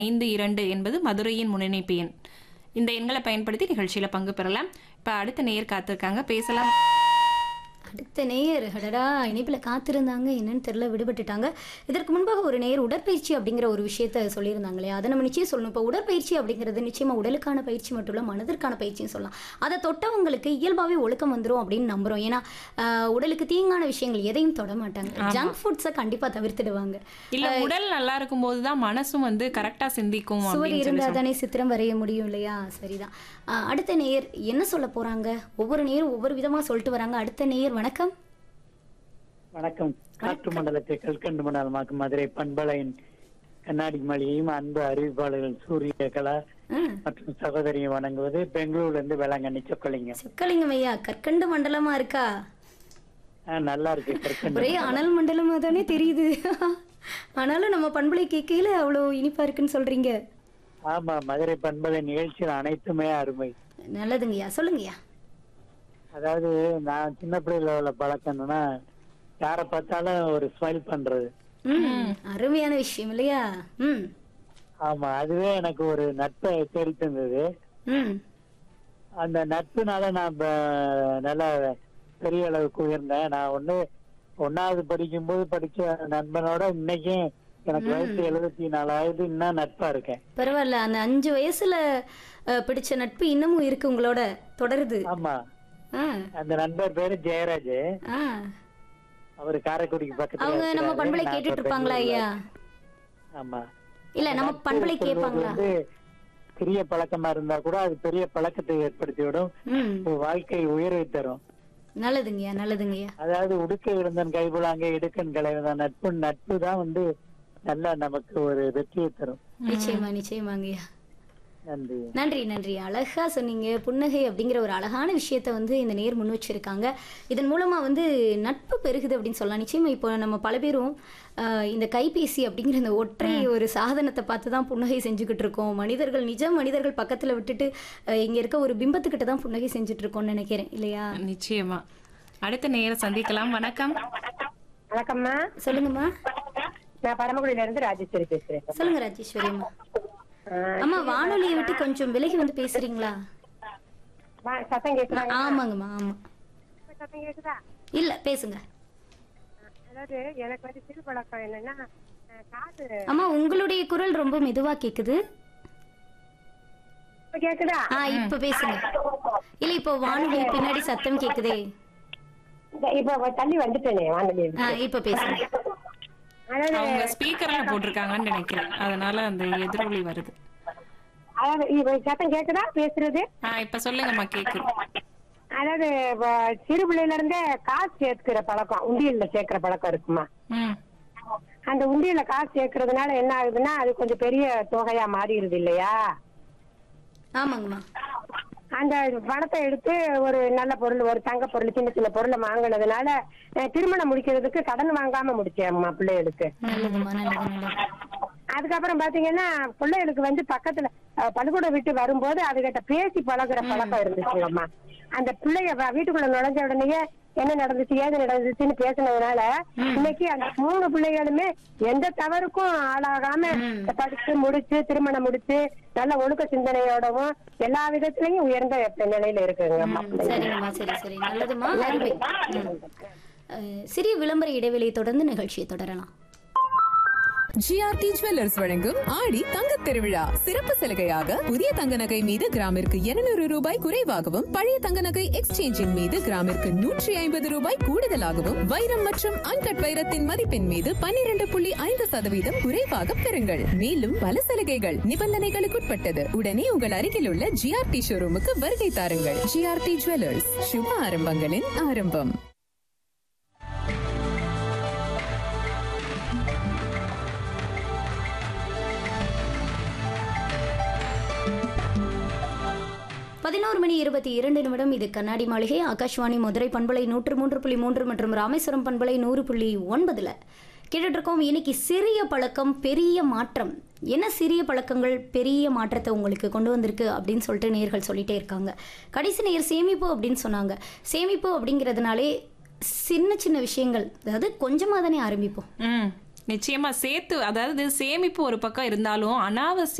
ஐந்து இரண்டு என்பது மதுரையின் முன்னிணைப்பு எண் இந்த எண்களை பயன்படுத்தி நிகழ்ச்சியில பங்கு பெறலாம் இப்ப அடுத்த நேயர் காத்திருக்காங்க பேசலாம் அடுத்த நேயர் அடடா இணைப்பில் காத்திருந்தாங்க என்னன்னு தெரியல விடுபட்டுட்டாங்க இதற்கு முன்பாக ஒரு நேயர் உடற்பயிற்சி அப்படிங்கிற ஒரு விஷயத்த சொல்லியிருந்தாங்க இல்லையா அதை நம்ம நிச்சயம் சொல்லணும் இப்போ உடற்பயிற்சி அப்படிங்கிறது நிச்சயமா உடலுக்கான பயிற்சி மட்டும் இல்லை மனதிற்கான பயிற்சின்னு சொல்லலாம் அதை தொட்டவங்களுக்கு இயல்பாகவே ஒழுக்கம் வந்துடும் அப்படின்னு நம்புறோம் ஏன்னா ஆஹ், உடலுக்கு தீங்கான விஷயங்கள் எதையும் தொட மாட்டாங்க ஜங்க் ஃபுட்ஸை கண்டிப்பாக தவிர்த்துடுவாங்க இல்ல உடல் நல்லா இருக்கும் போதுதான் மனசும் வந்து கரெக்டா சிந்திக்கும் சுவர் அப்படின்னு சொல்லி இருந்தால் தானே சித்திரம் வரைய முடியும் இல்லையா சரிதான் ஆஹ், அடுத்த நேயர் என்ன சொல்ல போறாங்க ஒவ்வொரு நேரும் ஒவ்வொரு விதமா சொல்லிட்டு வராங்க அடுத்த நேயர் வணக்கம் வணக்கம் காற்று மண்டலத்தை கல்கண்டு மண்டலமாக்கும் மதுரை பண்பலையின் கண்ணாடி மளிகையும் அன்பு அறிவிப்பாளர்கள் சூரிய கலா ஆஹ் மற்றும் சகோதரியை வணங்குவது பெங்களூர்ல இருந்து வேளாங்கண்ணி சொக்கலிங்க சொக்கலிங்கம் ஐயா கற்கண்டு மண்டலமா இருக்கா ஆஹ் நல்லா இருக்கு கற்கண்டு ஒரே அனல் மண்டலமா தானே தெரியுது ஆனாலும் நம்ம பண்பலை கேட்கையில அவ்வளோ இனிப்பா இருக்குன்னு சொல்றீங்க ஆமா மதுரை பண்பலை நிகழ்ச்சிகள் அனைத்துமே அருமை நல்லதுங்கய்யா சொல்லுங்கய்யா அதாவது நான் சின்ன பிள்ளையில உள்ள பழக்கம் என்னன்னா யாரை பார்த்தாலும் ஒரு ஸ்மைல் பண்றது ம் அருமையான விஷயம் இல்லையா ம் ஆமா அதுவே எனக்கு ஒரு நட்பை தேடி தந்தது ம் அந்த நட்புனால நான் ப- நல்லா பெரிய அளவுக்கு உயர்ந்தேன் நான் ஒண்ணு ஒன்னாவது படிக்கும்போது படிச்ச நண்பனோட இன்னைக்கும் எனக்கு வயசு எழுபத்தி நாலாவது இன்னும் நட்பா இருக்கேன் பரவாயில்ல அந்த அஞ்சு வயசுல அஹ், பிடிச்ச நட்பு இன்னமும் இருக்கு உங்களோட தொடருது ஆமா ஆ அந்த நண்பர் பேரு ஜெயராஜ் ஆ அவர் காரைக்குடிக்கு பக்கத்துல அவங்க நம்ம இருக்கிறாரு. பண்பலை நான் கேட்டுட்டு இப்ப இருப்பாங்களா பெங்களூர்ல ஐயா இருக்கேன். ஆமா இல்ல நம்ம நட்பு பண்பலை சொல்வது கேட்பாங்களா வந்து சிறிய பழக்கமா இருந்தா கூட அது பெரிய பழக்கத்தை ஏற்படுத்தி விடும் ம் வாழ்க்கை உயர்வை தரும் நல்லதுங்கய்யா நல்லதுங்கய்யா அதாவது உடுக்க இழந்தன் கைபுலாங்க இடுக்கன் கலைவதான் நட்பு நட்பு தான் வந்து நல்லா நமக்கு ஒரு வெற்றியை தரும் நிச்சயமா நிச்சயமாங்கய்யா நன்றி நன்றி நன்றி அழகா சொன்னீங்க புன்னகை அப்படிங்கிற ஒரு அழகான விஷயத்த வந்து இந்த நேர் முன் வச்சிருக்காங்க இதன் மூலமா வந்து நட்பு பெருகுது அப்படின்னு சொல்லலாம் நிச்சயமா இப்போ நம்ம பல பேரும் ஆஹ், இந்த கைபேசி அப்படிங்கிற இந்த ஒற்றை ஒரு சாதனத்தை பார்த்து தான் புன்னகை செஞ்சுக்கிட்டு இருக்கோம் மனிதர்கள் நிஜ மனிதர்கள் பக்கத்துல விட்டுட்டு ஆஹ், இங்க இருக்க ஒரு பிம்பத்துக்கிட்ட தான் புன்னகை செஞ்சுட்டு இருக்கோம்னு நினைக்கிறேன் இல்லையா நிச்சயமா அடுத்த நேர சந்திக்கலாம் வணக்கம் வணக்கம்மா சொல்லுங்கம்மா நான் பரமக்குடியில இருந்து ராஜேஸ்வரி பேசுறேன் சொல்லுங்க ராஜேஸ்வரி அம்மா ஆஹ் அம்மா வானொலியை விட்டு கொஞ்சம் விலகி வந்து பேசுறீங்களா வா- சத்தம் கேக்குதா ஆமாங்கம்மா ஆமா சத்தம் கேக்குதா இல்ல பேசுங்க அதாவது எனக்கு வந்து சிறு பழக்கம் என்னன்னா ஆஹ் காது அம்மா உங்களுடைய குரல் ரொம்ப மெதுவா கேக்குது இப்ப கேக்குதா ஆ இப்ப பேசுங்க இல்ல இப்போ வானொலி பின்னாடி சத்தம் கேக்குதே இந்த இப்ப தள்ளி வந்துட்டேனே வானொலி ஆ இப்ப பேசுங்க அதாவது அவங்க ஸ்பீக்கர்ல போட்டிருக்காங்கன்னு நினைக்கிறேன் அதனால அந்த எதிரொலி வருது அதாவது இப்ப சத்தம் கேக்குதா பேசுறது ஆ இப்ப சொல்லுங்கம்மா கேக்குது அதாவது இப்ப சிறு பிள்ளையில இருந்தே காசு சேர்க்கிற பழக்கம் உண்டியல்ல சேர்க்கிற பழக்கம் இருக்குமா ம் அந்த உண்டியல்ல காசு சேர்க்கறதுனால என்ன ஆகுதுன்னா அது கொஞ்சம் பெரிய தொகையா மாறிடுது இல்லையா ஆமாங்கம்மா அந்த பணத்தை எடுத்து ஒரு நல்ல பொருள் ஒரு தங்க பொருள் சின்ன சின்ன பொருளை வாங்கினதுனால அஹ், திருமணம் முடிக்கிறதுக்கு கடன் வாங்காம முடிச்சேன் அம்மா பிள்ளைகளுக்கு நல்லதும்மா நல்லது நல்லது அதுக்கப்புறம் பாத்தீங்கன்னா பிள்ளைகளுக்கு வந்து பக்கத்துல அஹ், பள்ளிக்கூடம் விட்டு வரும்போது அதுகிட்ட பேசி பழகுற பழக்கம் இருந்துச்சுங்கம்மா அந்த பிள்ளைய வ- வீட்டுக்குள்ள நுழைஞ்ச உடனேயே என்ன நடந்துச்சு ஏது நடந்துச்சுன்னு பேசினதுனால இன்னைக்கு அந்த மூணு பிள்ளைகளுமே எந்த தவறுக்கும் ஆளாகாம படிச்சு முடிச்சு திருமணம் முடிச்சு நல்ல ஒழுக்க சிந்தனையோடவும் எல்லா விதத்திலையும் உயர்ந்த நிலையில இருக்குங்க அம்மா பிள்ளைங்க. சரிங்கம்மா சரி சரி நல்லதும்மா அருமை ம். அஹ், சிறிய விளம்பர இடைவெளியை தொடர்ந்து நிகழ்ச்சியை தொடரலாம் ஜிஆர்டி ஜுவல்லர்ஸ் வழங்கும் ஆடி தங்க திருவிழா சிறப்பு சலுகையாக புதிய தங்க நகை மீது கிராமிற்கு 200 ரூபாய் குறைவாகவும் பழைய தங்க நகை எக்ஸ்சேஞ்சின் மீது கிராமிற்கு நூற்றி ஐம்பது ரூபாய் கூடுதலாகவும் வைரம் மற்றும் அன்கட் வைரத்தின் மதிப்பின் மீது 12.5% புள்ளி ஐந்து சதவீதம் குறைவாக பெறுங்கள் மேலும் பல சலுகைகள் நிபந்தனைகளுக்குட்பட்டது உடனே உங்கள் அருகில் உள்ள ஜிஆர்டி ஷோரூமுக்கு வருகை தாருங்கள் ஜிஆர்டி ஜுவல்லர்ஸ் சுப ஆரம்பங்களின் ஆரம்பம் பதினோரு மணி இருபத்தி இரண்டு நிமிடம் இது கண்ணாடி மாளிகை ஆகாஷ்வாணி மதுரை பண்பலை நூற்று மூன்று புள்ளி மூன்று மற்றும் ராமேஸ்வரம் பண்பலை நூறு புள்ளி ஒன்பதுல கேட்டுட்டு இருக்கோம் இன்னைக்கு சிறிய பழக்கம் பெரிய மாற்றம் என்ன சிறிய பழக்கங்கள் பெரிய மாற்றத்தை உங்களுக்கு கொண்டு வந்திருக்கு அப்படின்னு சொல்லிட்டு நேர்கள் சொல்லிட்டே இருக்காங்க கடைசி நேர் சேமிப்பு அப்படின்னு சொன்னாங்க சேமிப்பு அப்படிங்கிறதுனாலே சின்ன சின்ன விஷயங்கள் அதாவது கொஞ்சமாக தானே ஆரம்பிப்போம் ம் நிச்சயமா சேர்த்து அதாவது சேமிப்பு ஒரு பக்கம் இருந்தாலும் அனாவசிய